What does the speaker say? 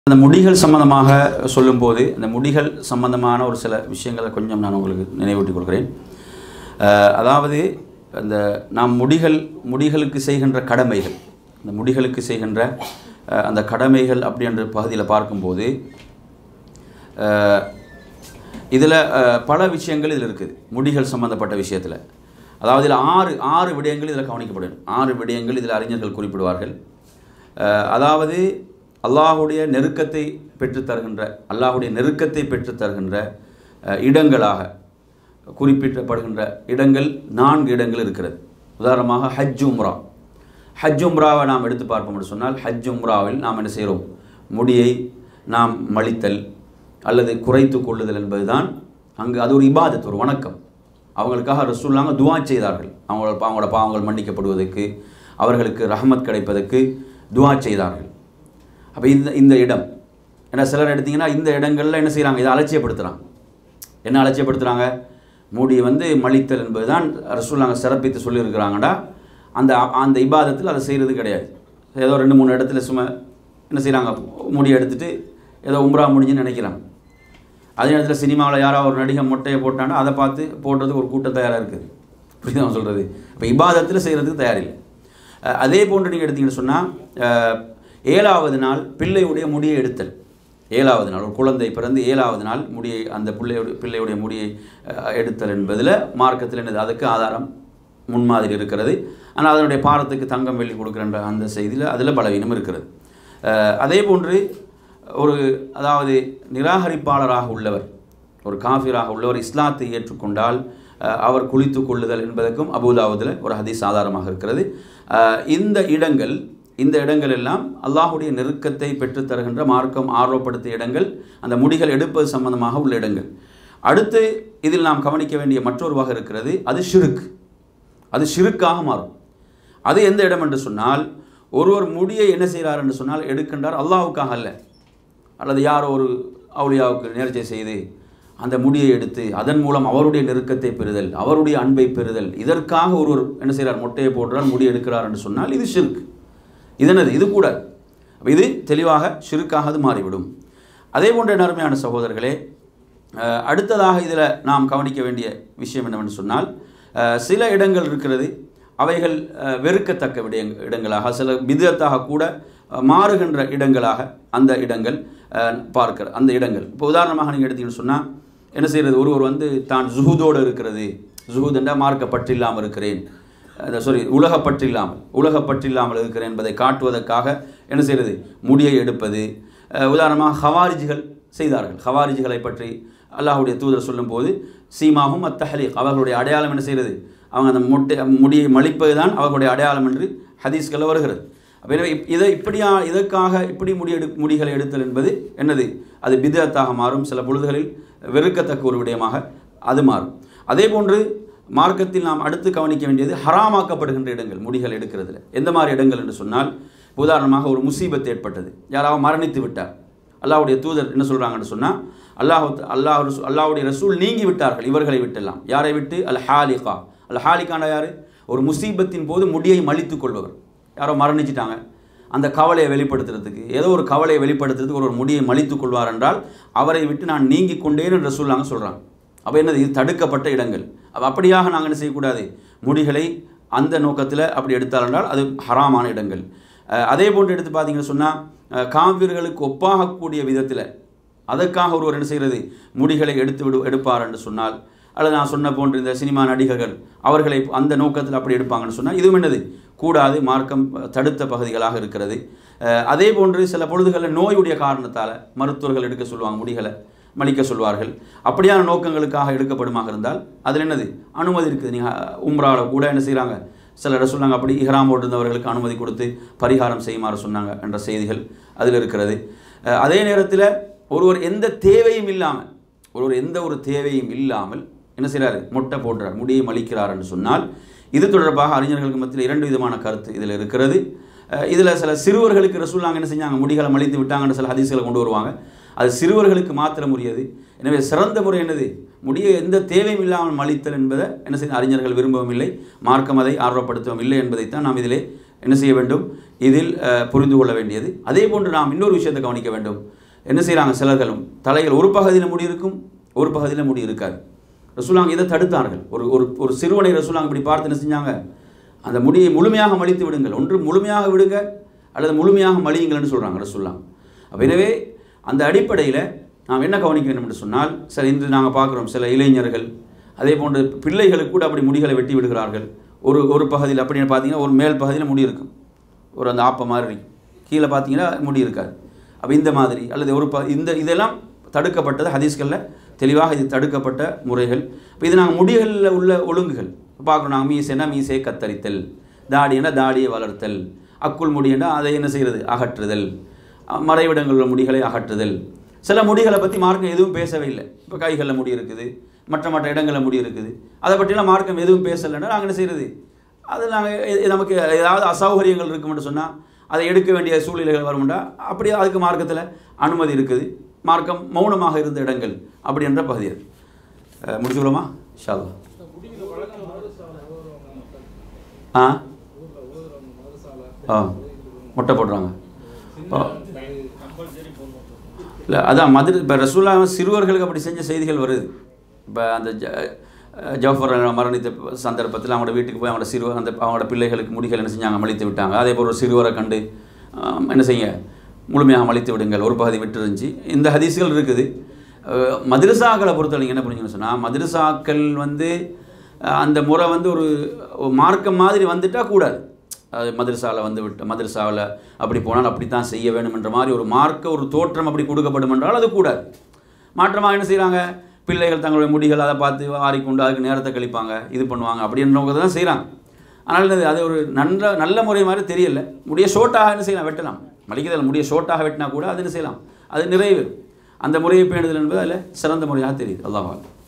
அந்த முடிகள் சம்பந்தமாக சொல்லும்போது இந்த முடிகள் சம்பந்தமான ஒரு சில விஷயங்களை கொஞ்சம் நான் உங்களுக்கு நினைவூட்டி கொடுக்குறேன் அஹ், அதாவது அந்த நாம் முடிகள் முடிகளுக்கு செய்கின்ற கடமைகள் அந்த முடிகளுக்கு செய்கின்ற அஹ், அந்த கடமைகள் அப்படின்ற பகுதியில் பார்க்கும்போது இதில் பல விஷயங்கள் இதில் இருக்குது முடிகள் சம்பந்தப்பட்ட விஷயத்தில் அதாவது இதில் ஆறு ஆறு விடயங்கள் இதில் கவனிக்கப்படும் ஆறு விடயங்கள் இதில் அறிஞர்கள் குறிப்பிடுவார்கள் அஹ், அதாவது அல்லாஹுடைய நெருக்கத்தை பெற்றுத் தருகின்ற அல்லாஹுடைய நெருக்கத்தை பெற்றுத் தருகின்ற அஹ், இடங்களாக குறிப்பிடப்படுகின்ற இடங்கள் நான்கு இடங்கள் இருக்கிறது உதாரணமாக ஹஜ் உம்ரா ஹஜ் உம்ராவை நாம் எடுத்து பார்ப்போம் என்று சொன்னால் ஹஜ் உம்ராவில் நாம் என்ன செய்கிறோம் முடியை நாம் மலித்தல் அல்லது குறைத்து கொள்ளுதல் என்பதுதான் அங்கு அது ஒரு இபாதத் ஒரு வணக்கம் அவங்களுக்காக ரசூல்லாங்க துவா செய்தார்கள் அவங்களோட அவங்களோட பாவங்கள் மன்னிக்கப்படுவதற்கு அவர்களுக்கு ரஹமத் கிடைப்பதற்கு துவா செய்தார்கள் அப்போ இந்த இந்த இடம் ஏன்னா சிலர் எடுத்தீங்கன்னா இந்த இடங்கள்ல என்ன செய்கிறாங்க இதை அலட்சியப்படுத்துகிறாங்க என்ன அலட்சியப்படுத்துகிறாங்க மூடியை வந்து மலித்தல் என்பது தான் ரசூல்லாங்க சிறப்பித்து சொல்லியிருக்கிறாங்கடா அந்த அந்த இபாதத்தில் அதை செய்கிறது கிடையாது ஏதோ ரெண்டு மூணு இடத்துல சும்மா என்ன செய்கிறாங்க முடியை எடுத்துட்டு ஏதோ உம்ரா முடிஞ்சுன்னு நினைக்கிறாங்க அதே நேரத்தில் சினிமாவில் யாராவது ஒரு நடிகை மொட்டையை போட்டான்னா அதை பார்த்து போடுறதுக்கு ஒரு கூட்டம் தயாராக இருக்குது புரியுதா நான் சொல்கிறது இப்போ இபாதத்தில் செய்கிறதுக்கு தயாரில்லை அஹ் அதே போன்று நீங்கள் எடுத்தீங்கன்னு சொன்னால் ஏழாவது நாள் பிள்ளையுடைய முடியை எடுத்தல் ஏழாவது நாள் ஒரு குழந்தை பிறந்து ஏழாவது நாள் முடியை அந்த பிள்ளையுடைய பிள்ளையுடைய முடியை அஹ், எடுத்தல் என்பதில் மார்க்கத்தில் என்னது அதுக்கு ஆதாரம் முன்மாதிரி இருக்கிறது ஆனால் அதனுடைய பாரத்துக்கு தங்கம் வெள்ளி கொடுக்குற அந்த செய்தியில் அதில் பலவீனம் இருக்கிறது அஹ், அதே போன்று ஒரு அதாவது நிராகரிப்பாளராக உள்ளவர் ஒரு காஃபிராக உள்ளவர் இஸ்லாத்தை ஏற்றுக்கொண்டால் அஹ், அவர் குளித்து கொள்ளுதல் என்பதற்கும் அபுதாவுதில் ஒரு ஹதீஸ் ஆதாரமாக இருக்கிறது அஹ், இந்த இடங்கள் இந்த இடங்கள் எல்லாம் அல்லாஹுடைய நெருக்கத்தை பெற்றுத் தருகின்ற மார்க்கம் ஆர்வப்படுத்திய இடங்கள் அந்த முடிகள் எடுப்பது சம்பந்தமாக உள்ள இடங்கள் அடுத்து இதில் நாம் கவனிக்க வேண்டிய மற்றொரு வகை இருக்கிறது அது ஷிருக் அது ஷிருக்காக மாறும் அது எந்த இடம் என்று சொன்னால் ஒருவர் முடியை என்ன செய்கிறார் என்று சொன்னால் எடுக்கின்றார் அல்லாஹ்வுக்காக அல்ல அல்லது யாரோ ஒரு அவுலியாவுக்கு நேர்ச்சை செய்து அந்த முடியை எடுத்து அதன் மூலம் அவருடைய நெருக்கத்தை பெறுதல் அவருடைய அன்பை பெறுதல் இதற்காக ஒருவர் என்ன செய்கிறார் மொட்டையை போடுறார் முடி எடுக்கிறார் என்று சொன்னால் இது ஷிர்க் இது என்னது இது கூட அப்ப இது தெளிவாக ஷிருக்காக அது மாறிவிடும் அதே போன்ற நறுமையான சகோதரர்களே அஹ், அடுத்ததாக இதில் நாம் கவனிக்க வேண்டிய விஷயம் என்னவென்று சொன்னால் அஹ், சில இடங்கள் இருக்கிறது அவைகள் அஹ், வெறுக்கத்தக்க விடயங் இடங்களாக சில விதத்தாக கூட அஹ், மாறுகின்ற இடங்களாக அந்த இடங்கள் அஹ், பார்க்கிற அந்த இடங்கள் இப்போ உதாரணமாக நீங்கள் எடுத்தீங்கன்னு சொன்னால் என்ன செய்கிறது ஒருவர் வந்து தான் ஜுஹூதோடு இருக்கிறது ஜுஹூத் என்றால் மார்க்கப்பற்றில்லாமல் இருக்கிறேன் சாரி உலகப்பற்றில்லாமல் உலகப்பற்றில்லாமல் இருக்கிறேன் என்பதை காட்டுவதற்காக என்ன செய்கிறது முடியை எடுப்பது அஹ், உதாரணமாக ஹவாரிஜிகள் செய்தார்கள் ஹவாரிஜிகளை பற்றி அல்லாஹ்வுடைய தூதர் சொல்லும்போது சீமாவும் அத்தஹலீக் அவர்களுடைய அடையாளம் என்ன செய்கிறது அவங்க அந்த முட்டை முடியை மலிப்பது தான் அவர்களுடைய அடையாளம் என்று ஹதீஸ்களில் வருகிறது அப்ப எனவே இப்- இதை இப்படியா இதற்காக இப்படி முடி எடு முடிகளை எடுத்தல் என்பது என்னது அது பிதத்தாக மாறும் சில பொழுதுகளில் வெறுக்கத்தக்க ஒரு விடயமாக அது மாறும் அதே போன்று மார்க்கத்தில் நாம் அடுத்து கவனிக்க வேண்டியது ஹராமாக்கப்படுகின்ற இடங்கள் முடிகள் எடுக்கிறதுல எந்த மாதிரி இடங்கள் என்று சொன்னால் உதாரணமாக ஒரு முசீபத் ஏற்பட்டது யாராவது மரணித்து விட்டார் அல்லாஹ்வுடைய தூதர் என்ன சொல்கிறாங்கன்னு சொன்னால் அல்லாஹ் அல்லாஹ் ரசூ- அல்லாஹ்வுடைய ரசூல் நீங்கி விட்டார்கள் இவர்களை விட்டெல்லாம் யாரை விட்டு அல் ஹாலிகா அல் ஹாலிகாண்டா யார் ஒரு முசீபத்தின் போது முடியை மலித்துக் கொள்பவர் யாரோ மரணிச்சிட்டாங்க அந்த கவலையை வெளிப்படுத்துறதுக்கு ஏதோ ஒரு கவலையை வெளிப்படுத்துறதுக்கு ஒரு ஒரு முடியை மலித்துக் கொள்வார் என்றால் அவரை விட்டு நான் நீங்கி கொண்டேன் என்று சொல்லாங்க சொல்கிறாங்க அப்போ என்னது இது தடுக்கப்பட்ட இடங்கள் அப்ப அப்படியாக நாங்கள் என்ன செய்யக்கூடாது முடிகளை அந்த நோக்கத்தில் அப்படி எடுத்தால் என்றால் அது ஹராமான இடங்கள் அஹ் அதே போன்று எடுத்து பார்த்தீங்கன்னு சொன்னால் காவிர்களுக்கு ஒப்பாகக்கூடிய விதத்தில் அதற்காக ஒருவர் என்ன செய்கிறது முடிகளை எடுத்து விடு எடுப்பார் என்று சொன்னால் அல்லது நான் சொன்ன போன்ற இந்த சினிமா நடிகர்கள் அவர்களை அந்த நோக்கத்தில் அப்படி எடுப்பாங்கன்னு சொன்னால் இதுவும் என்னது கூடாது மார்க்கம் தடுத்த பகுதிகளாக இருக்கிறது அஹ் அதே போன்று சில பொழுதுகளில் நோயுடைய காரணத்தால் மருத்துவர்கள் எடுக்க சொல்லுவாங்க முடிகளை மலிக்க சொல்வார்கள் அப்படியான நோக்கங்களுக்காக எடுக்கப்படுமாக இருந்தால் அதில் என்னது அனுமதி இருக்குது நீங்கள் உம்ராவில் கூட என்ன செய்கிறாங்க சிலர் சொன்னாங்க அப்படி இஹ்ராம் போட்டிருந்தவர்களுக்கு அனுமதி கொடுத்து பரிகாரம் செய்யுமாறு சொன்னாங்க என்ற செய்திகள் அதில் இருக்கிறது அஹ் அதே நேரத்தில் ஒருவர் எந்த தேவையும் இல்லாமல் ஒருவர் எந்த ஒரு தேவையும் இல்லாமல் என்ன செய்கிறாரு மொட்டை போடுறார் முடியை மலிக்கிறார் என்று சொன்னால் இது தொடர்பாக அறிஞர்களுக்கு மத்தியில் இரண்டு விதமான கருத்து இதில் இருக்கிறது இதில் சில சிறுவர்களுக்கு ரசூல்லாங்க என்ன செஞ்சாங்க முடிகளை மலித்து விட்டாங்கன்னு சில ஹதீஸ்களை கொண்டு வருவாங்க அது சிறுவர்களுக்கு மாத்திரம் உரியது எனவே சிறந்த முறை என்னது முடிய எந்த தேவையும் இல்லாமல் மலித்தல் என்பதை என்ன செய்ய அறிஞர்கள் விரும்பவும் இல்லை மார்க்கம் அதை ஆர்வப்படுத்தவும் இல்லை என்பதைத்தான் நாம் இதிலே என்ன செய்ய வேண்டும் இதில் அஹ், புரிந்து கொள்ள வேண்டியது அதே போன்று நாம் இன்னொரு விஷயத்தை கவனிக்க வேண்டும் என்ன செய்கிறாங்க சிலர்களும் தலைகள் ஒரு பகுதியில் முடி இருக்கும் ஒரு பகுதியில் முடி இருக்காது ரசூலாங்க இதை தடுத்தார்கள் ஒரு ஒரு ஒரு சிறுவனை ரசூலாங்க இப்படி பார்த்து என்ன செஞ்சாங்க அந்த முடியை முழுமையாக மலித்து விடுங்கள் ஒன்று முழுமையாக விடுங்க அல்லது முழுமையாக மலியுங்கள்னு சொல்கிறாங்க ரசூல்லாம் அப்போ எனவே அந்த அடிப்படையில் நாம் என்ன கவனிக்க வேண்டும் என்று சொன்னால் சரி இன்று நாங்கள் பார்க்குறோம் சில இளைஞர்கள் அதே போன்று பிள்ளைகளுக்கு கூட அப்படி முடிகளை வெட்டி விடுகிறார்கள் ஒரு ஒரு பகுதியில் அப்படின்னு பார்த்தீங்கன்னா ஒரு மேல் பகுதியில் முடி இருக்கும் ஒரு அந்த ஆப்ப மாதிரி இருக்கும் கீழே பார்த்தீங்கன்னா முடி இருக்காது அப்போ இந்த மாதிரி அல்லது ஒரு ப இந்த இதெல்லாம் தடுக்கப்பட்டது ஹதீஸ்களில் தெளிவாக இது தடுக்கப்பட்ட முறைகள் இப்போ இது நாங்கள் முடிகளில் உள்ள ஒழுங்குகள் பார்க்குறோம் நாங்கள் மீசைனா மீசையை கத்தரித்தல் தாடினா தாடியை வளர்த்தல் அக்குள் முடினா அதை என்ன செய்கிறது அகற்றுதல் அஹ் மறைவிடங்களில் உள்ள முடிகளை அகற்றுதல் சில முடிகளை பற்றி மார்க்கம் எதுவும் பேசவே இல்லை இப்போ கைகளில் முடி இருக்குது மற்ற மற்ற இடங்களில் முடி இருக்குது அதை பற்றிலாம் மார்க்கம் எதுவும் பேசலைன்னா நாங்கள் என்ன செய்கிறது அது நாங்கள் நமக்கு ஏதாவது அசௌகரியங்கள் இருக்கும்னு சொன்னால் அதை எடுக்க வேண்டிய சூழ்நிலைகள் வரும்டா அப்படி அதுக்கு மார்க்கத்தில் அனுமதி இருக்குது மார்க்கம் மௌனமாக இருந்த இடங்கள் அப்படி என்ற பகுதி இருக்கு அஹ் முடிச்சுக்கலாமா ஷாலா ஆ ஆ மொட்டை போடுறாங்க இல்லை அதான் மதுரை இப்போ ரசூல்லா சிறுவர்களுக்கு அப்படி செஞ்ச செய்திகள் வருது இப்போ அந்த ஜ- ஜஃபர் மரணித்த சந்தர்ப்பத்தில் அவங்களோட வீட்டுக்கு போய் அவங்களோட சிறுவர் அந்த அவங்களோட பிள்ளைகளுக்கு முடிகள் என்ன செஞ்சாங்க மலித்து விட்டாங்க அதே போல் ஒரு சிறுவரை கண்டு ஆம், என்ன செய்ய முழுமையாக மலித்து விடுங்கள் ஒரு பகுதி விட்டு இருந்துச்சு இந்த ஹதீஸ்கள் இருக்குது அஹ், மதரசாக்களை பொறுத்தவரைக்கும் என்ன புரிஞ்சுன்னு சொன்னால் மதரசாக்கள் வந்து அஹ், அந்த முறை வந்து ஒரு ஒரு மார்க்கம் மாதிரி வந்துட்டால் கூடாது அது மதரசாவில் வந்து விட்டு மதரசாவில் அப்படி போனால் அப்படி தான் செய்ய வேண்டும் என்ற மாதிரி ஒரு மார்க்க ஒரு தோற்றம் அப்படி கொடுக்கப்படும் என்றால் அது கூடாது மாற்றமாக என்ன செய்கிறாங்க பிள்ளைகள் தங்களுடைய முடிகள் அதை பார்த்து ஆறிக்கொண்டு அதுக்கு நேரத்தை கழிப்பாங்க இது பண்ணுவாங்க அப்படின்றவங்க தான் செய்கிறாங்க ஆனால் அது அது ஒரு நல்ல நல்ல முறை மாதிரி தெரியல முடிய ஷோட்டாக என்ன செய்யலாம் வெட்டலாம் மலிக்கதில் முடிய ஷோட்டாக வெட்டினா கூட அது என்ன செய்யலாம் அது நிறைவேறும் அந்த முறையை பேணுதல் என்பது அதில் சிறந்த முறையாக தெரியுது அல்லாஹ்